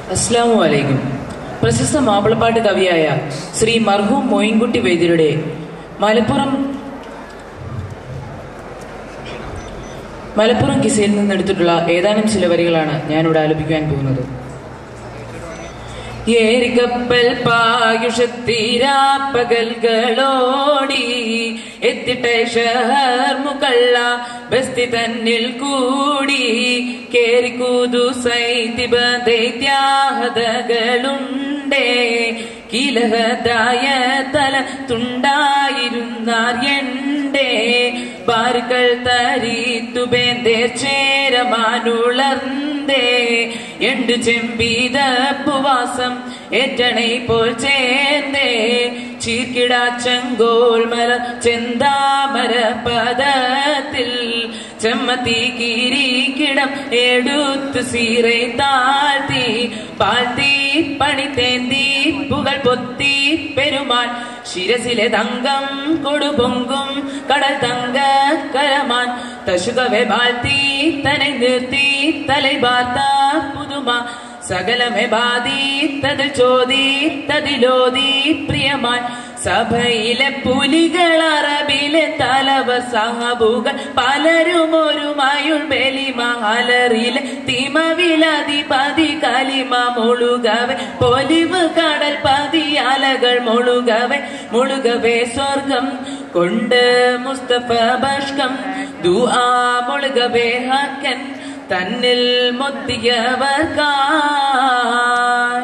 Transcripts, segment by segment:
അസ്ലാമു അലൈക്കും പ്രശസ്ത മാപ്പിളപ്പാട്ട് കവിയായ ശ്രീ മർഹൂം മോയിൻകുട്ടി വൈദ്യരുടെ മലപ്പുറം മലപ്പുറം കിസയിൽ നിന്നെടുത്തിട്ടുള്ള ഏതാനും ചില വരികളാണ് ഞാനിവിടെ ആലപിക്കാൻ പോകുന്നത് ഏരികപ്പൽ പായുഷത്തീരാപ്പകൽകളോടി എത്തിട്ടെ ഷഹർ മുകള്ള ബസ്തി തന്നിൽ കൂടി കേറിക്കൂതു സൈതിബ ദൈത്യാഹതകളുണ്ടേ കിലഹതായ തല തുണ്ടായിരുന്നാർ എണ്ടേ ബാരുകൾ തരീത്തുബേന്തേർ ചേരമാനുളർന്നേ എണ്ടു ചെമ്പീത പുവാസം ഏറ്റണை പോൽ ചേർന്നേ ചീർക്കിടാച്ചങ്കോൾ മല ചെന്താമര പദത്തിൽ ചെമ്മത്തി കിരീക്കിടം എടുത്തു സീറെ താഴ്ത്തി പാഴ്ത്തി പണി തേന്തി പുകൾ പൊത്തി പെരുമാൾ ശിരസിലെ തങ്കം കൊടുപൊങ്കും കടൽ തങ്ക കരമാൻ തശുകവെ വാഴ്ത്തി തനെ നിർത്തി തലൈ വാർത്ത പുതുമ സകലമെ ബാധിത്തതിൽ ചോദിത്തതിലോതി പ്രിയമാൻ സഭയിലെ പുലികൾ അറബിലെ തലവർ സഹബുകൾ പലരും ഒരു മയുൾ ബലിമ അലറിലെ തിമവിലധിപതി കലിമ മുളുകവെ പൊലിവ് കടൽ പതി അലകൾ മുളുകവെ മുളുകവെ സ്വർഗം കൊണ്ട് മുസ്തഫ ബഷ്കം ദുആ മുളുകവെ ഹക്കൻ തന്നിൽ മൊത്തിയവർക്കായി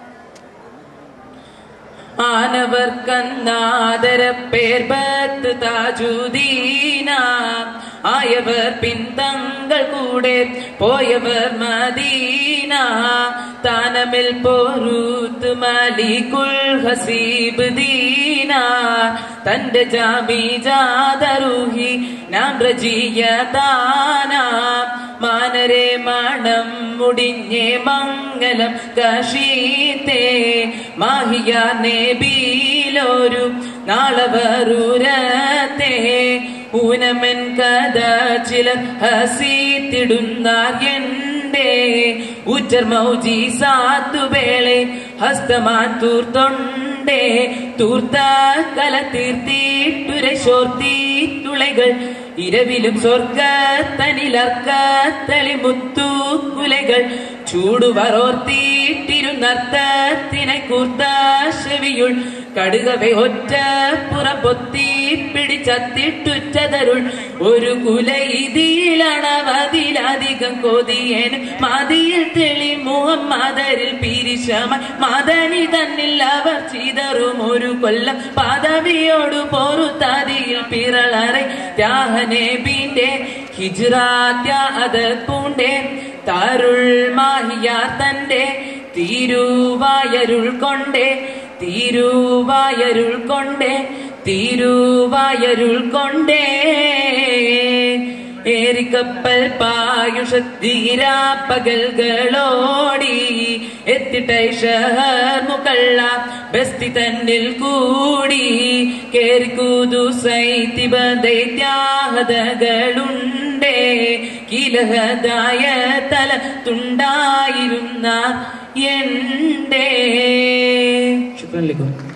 ആനവർക്കന്നാദര പേർ ബത്ത് താജുദീന ആയവർ പിന്തങ്ങൾ കൂടെ പോയവർ മദീന താനമിൽ പോരൂത്ത് മലികുൽ ഹസീബ് ദീന തന്റെ ജാമി ജാതരൂഹി നാം റജിയ താന മാനരെ മണം മുടിഞ്ഞേ മംഗലം കഷീത്തേ മാഹിയ നേബീലൊരു നാളവറൂരത്തെ ഊനമൻ കഥ ചില ഹസീത്തിടുന്നാർ എന്റെ ഉച്ചർ മൗജി സാത്തുവേളെ ഹസ്തമാൻ തൂർത്തൊണ്ടേ തൂർത്ത കല തീർത്തിട്ടുരശോർത്തി തുളകൾ ഇരവിലും സ്വർഗ തനിലർക്ക തളിമുത്തു കുലകൾ ചൂടുവറോർത്തിട്ടിരുന്നർത്ഥത്തിനെ കൂർത്ത ചെവിയുൾ കടുകവെ ഒറ്റ പുറപ്പൊത്തി പിടിച്ചത്തിട്ടുറ്റതരുൾ ഒരു കുല ഇതിലണവതിലധികം കൊതിയൻ മതിയിൽ തെളി മുഹമ്മദരിൽ പിരിശമ മദനി തന്നിൽ അവർ ചിതറും ഒരു കൊല്ലം പദവിയോട് പൊറുത്തതിയിൽ പിറളറെ ത്യാഹനെ ബീന്റെ ഹിജ്റാത്യാത് പൂണ്ടേ തരുൾ മാഹിയാർ തന്റെ തിരുവായരുൾ കൊണ്ടേ തിരുവായരുൾ കൊണ്ടേ തിരുവായരുൾ കൊണ്ടേ ഏരിക്കപ്പൽ പായുഷത്തീരാപ്പകൽകളോടി എത്തിട്ടൈ ഷഹർ മുകള്ള ബസ്തി തന്നിൽ കൂടി കേറിക്കൂതു സൈത്തിബ ദൈത്യാഹതകളുണ്ടേ കിലഹതായ തല തുണ്ടായിരുന്ന എണ്ടേ ശുക്രൻ ലക്കും